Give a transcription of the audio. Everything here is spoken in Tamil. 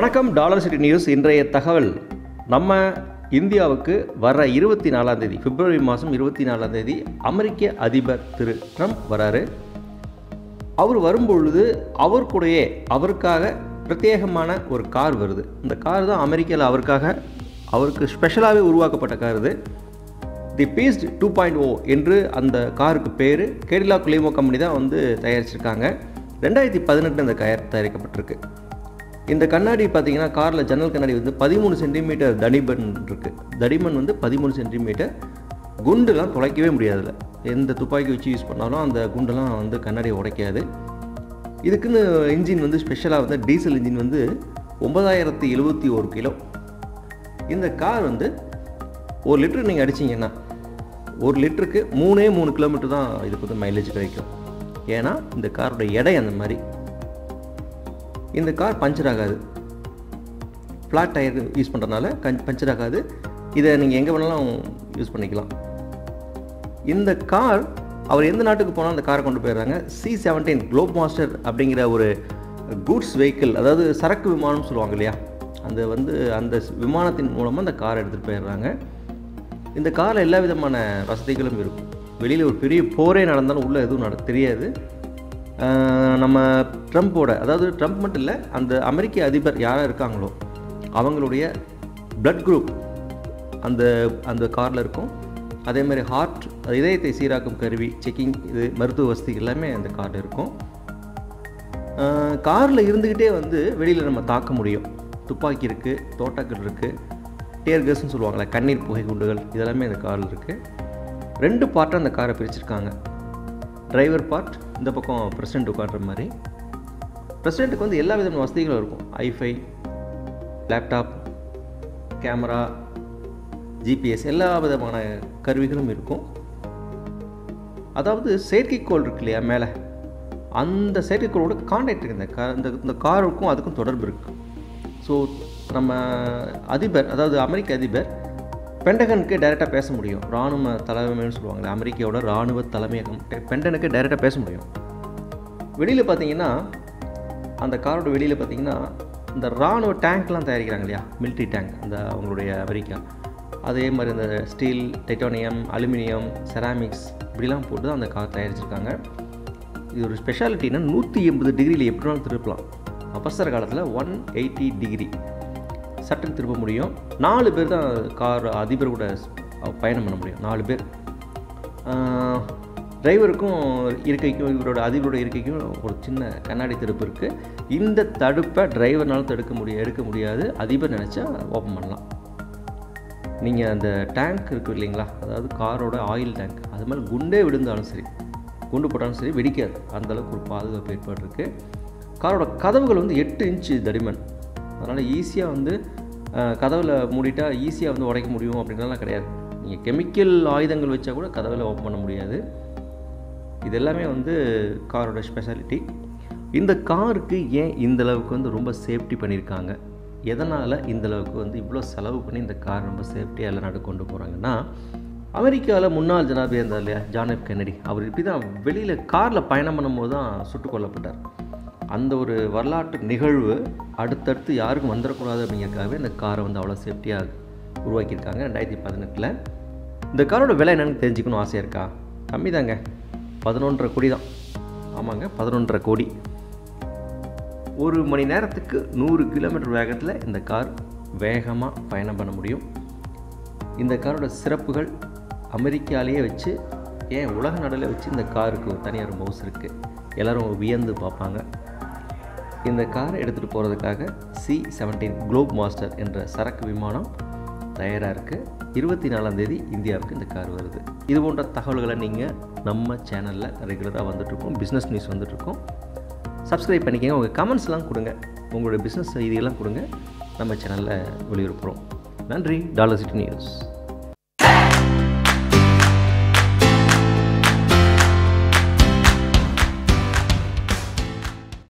வணக்கம் டாலர் சிட்டி நியூஸ் இன்றைய தகவல் நம்ம இந்தியாவுக்கு வர இருபத்தி நாலாம் தேதி பிப்ரவரி மாதம் இருபத்தி நாலாம் தேதி அமெரிக்க அதிபர் திரு ட்ரம்ப் வராரு அவர் வரும்பொழுது அவர் கூடயே அவருக்காக பிரத்யேகமான ஒரு கார் வருது இந்த கார் தான் அமெரிக்காவில் அவருக்காக அவருக்கு ஸ்பெஷலாகவே உருவாக்கப்பட்ட கார் இது the beast two point O என்று அந்த காருக்கு பேர் கேடிலா குலேமோ கம்பெனி தான் வந்து தயாரிச்சிருக்காங்க ரெண்டாயிரத்தி பதினெட்டு இந்த கார் தயாரிக்கப்பட்டிருக்கு இந்த கண்ணாடி பார்த்தீங்கன்னா காரில் ஜன்னல் கண்ணாடி வந்து பதிமூணு சென்டிமீட்டர் தடிமன் இருக்குது தடிமன் வந்து பதிமூணு சென்டிமீட்டர் குண்டுலாம் துளைக்கவே முடியாதுல எந்த துப்பாக்கி வச்சு யூஸ் பண்ணாலும் அந்த குண்டெல்லாம் வந்து கண்ணாடியை உடைக்காது இதுக்குன்னு இன்ஜின் வந்து ஸ்பெஷலாக வந்து டீசல் இன்ஜின் வந்து ஒன்பதாயிரத்தி எழுபத்தி ஒரு கிலோ இந்த கார் வந்து ஒரு லிட்டர் நீங்கள் அடிச்சிங்கன்னா ஒரு லிட்டருக்கு மூணே மூணு கிலோமீட்டர் தான் இதுக்கு வந்து மைலேஜ் கிடைக்கும் ஏன்னா இந்த காரோட எடை அந்த மாதிரி இந்த கார் பஞ்சர் ஆகாது ஃப்ளாட் டயர் யூஸ் பண்ணுறதுனால கஞ் பஞ்சர் ஆகாது இதை நீங்கள் எங்கே வேணாலும் யூஸ் பண்ணிக்கலாம் இந்த கார் அவர் எந்த நாட்டுக்கு போனால் அந்த காரை கொண்டு போயிடுறாங்க சி செவன்டீன் குளோப் மாஸ்டர் அப்படிங்கிற ஒரு கூட்ஸ் வெஹிக்கிள் அதாவது சரக்கு விமானம்னு சொல்லுவாங்க இல்லையா அந்த வந்து அந்த விமானத்தின் மூலமாக அந்த காரை எடுத்துகிட்டு போயிடுறாங்க இந்த காரில் எல்லா விதமான வசதிகளும் இருக்கும் வெளியில் ஒரு பெரிய போரே நடந்தாலும் உள்ளே எதுவும் நட தெரியாது ஆஹ் நம்ம ட்ரம்ப்போட அதாவது ட்ரம்ப் மட்டும் இல்லை அந்த அமெரிக்க அதிபர் யாராக இருக்காங்களோ அவங்களுடைய பிளட் குரூப் அந்த அந்த காரில் இருக்கும் அதே மாதிரி ஹார்ட் இதயத்தை சீராக்கும் கருவி செக்கிங் இது மருத்துவ வசதி எல்லாமே அந்த காரில் இருக்கும் காரில் இருந்துக்கிட்டே வந்து வெளியில் நம்ம தாக்க முடியும் துப்பாக்கி இருக்குது தோட்டாக்கள் இருக்குது டேர் கேஸ்ன்னு சொல்லுவாங்களே கண்ணீர் புகை குண்டுகள் இதெல்லாமே இந்த காரில் இருக்குது ரெண்டு பார்ட்டாக அந்த காரை பிரிச்சிருக்காங்க டிரைவர் பார்ட் இந்த பக்கம் பிரசிடென்ட் உட்கார்ற மாதிரி பிரசிடெண்ட்டுக்கு வந்து எல்லா விதமான வசதிகளும் இருக்கும் ஐஃபை லேப்டாப் கேமரா ஜிபிஎஸ் எல்லா விதமான கருவிகளும் இருக்கும் அதாவது செயற்கைக்கோள் இருக்கு இல்லையா மேலே அந்த செயற்கைக்கோளோட கான்டாக்ட் இருக்குது இந்த கா இந்த இந்த காருக்கும் அதுக்கும் தொடர்பு இருக்குது ஸோ நம்ம அதிபர் அதாவது அமெரிக்க அதிபர் பெண்டகனுக்கு டைரெக்டாக பேச முடியும் இராணுவ தலைமைன்னு சொல்லுவாங்களே அமெரிக்காவோட இராணுவ தலைமையகம் பெண்டனுக்கு டைரெக்டாக பேச முடியும் வெளியில் பார்த்தீங்கன்னா அந்த காரோட வெளியில் பார்த்தீங்கன்னா இந்த இராணுவ டேங்க்லாம் தயாரிக்கிறாங்க இல்லையா மிலிட்ரி டேங்க் அந்த அவங்களுடைய அமெரிக்கா அதே மாதிரி இந்த ஸ்டீல் டைட்டானியம் அலுமினியம் செராமிக்ஸ் இப்படிலாம் போட்டு தான் அந்த கார் தயாரிச்சிருக்காங்க இது ஒரு ஸ்பெஷாலிட்டினா நூற்றி எண்பது டிகிரியில் எப்படி வேணாலும் திருப்பலாம் அவசர காலத்தில் ஒன் எயிட்டி டிகிரி சட்டன் திருப்ப முடியும் நாலு பேர் தான் கார் அதிபர் கூட பயணம் பண்ண முடியும் நாலு பேர் டிரைவருக்கும் இருக்கைக்கும் இவரோட அதிபரோட இருக்கைக்கும் ஒரு சின்ன கண்ணாடி தடுப்பு இருக்குது இந்த தடுப்பை டிரைவர்னாலும் தடுக்க முடிய எடுக்க முடியாது அதிபர் நினச்சா ஓப்பன் பண்ணலாம் நீங்கள் அந்த டேங்க் இருக்குது இல்லைங்களா அதாவது காரோட ஆயில் டேங்க் அது மாதிரி குண்டே விழுந்தாலும் சரி குண்டு போட்டாலும் சரி வெடிக்காது அந்தளவுக்கு ஒரு பாதுகாப்பு ஏற்பாடு இருக்குது காரோட கதவுகள் வந்து எட்டு இன்ச்சு தடிமன் அதனால் ஈஸியாக வந்து கதவில் மூடிட்டா ஈஸியாக வந்து உடைக்க முடியும் அப்படின்றலாம் கிடையாது நீங்கள் கெமிக்கல் ஆயுதங்கள் வச்சா கூட கதவில் ஓப்பன் பண்ண முடியாது இது எல்லாமே வந்து காரோட ஸ்பெஷாலிட்டி இந்த காருக்கு ஏன் இந்த அளவுக்கு வந்து ரொம்ப சேஃப்டி பண்ணியிருக்காங்க எதனால் இந்த அளவுக்கு வந்து இவ்வளோ செலவு பண்ணி இந்த கார் ரொம்ப சேஃப்டியாக எல்லா நாடு கொண்டு போகிறாங்கன்னா அமெரிக்காவில் முன்னாள் ஜனாதிபதி இருந்தார் இல்லையா ஜான் எஃப் கென்னடி அவர் இப்படி தான் வெளியில் காரில் பயணம் பண்ணும்போது தான் சுட்டுக் கொல்லப்பட்டார் அந்த ஒரு வரலாற்று நிகழ்வு அடுத்தடுத்து யாருக்கும் வந்துடக்கூடாது அப்படிங்கிறதுக்காகவே இந்த காரை வந்து அவ்வளோ சேஃப்டியாக உருவாக்கியிருக்காங்க ரெண்டாயிரத்தி பதினெட்டில் இந்த காரோட விலை என்னென்னு தெரிஞ்சுக்கணும் ஆசையாக இருக்கா கம்மி தாங்க பதினொன்றரை கோடி தான் ஆமாங்க பதினொன்றரை கோடி ஒரு மணி நேரத்துக்கு நூறு கிலோமீட்டர் வேகத்தில் இந்த கார் வேகமாக பயணம் பண்ண முடியும் இந்த காரோட சிறப்புகள் அமெரிக்காலேயே வச்சு ஏன் உலக நடுவில் வச்சு இந்த காருக்கு ஒரு தனியார் மவுஸ் இருக்குது எல்லோரும் வியந்து பார்ப்பாங்க இந்த காரை எடுத்துகிட்டு போகிறதுக்காக சி செவன்டீன் குளோப் மாஸ்டர் என்ற சரக்கு விமானம் தயாராக இருக்குது இருபத்தி நாலாம் தேதி இந்தியாவுக்கு இந்த கார் வருது இது போன்ற தகவல்களை நீங்கள் நம்ம சேனலில் ரெகுலராக வந்துட்ருக்கோம் பிஸ்னஸ் நியூஸ் வந்துட்ருக்கோம் சப்ஸ்கிரைப் பண்ணிக்கங்க உங்கள் கமெண்ட்ஸ்லாம் கொடுங்க உங்களுடைய பிஸ்னஸ் செய்தியெல்லாம் கொடுங்க நம்ம சேனலில் வெளியிருக்கிறோம் நன்றி டாலர் சிட்டி நியூஸ்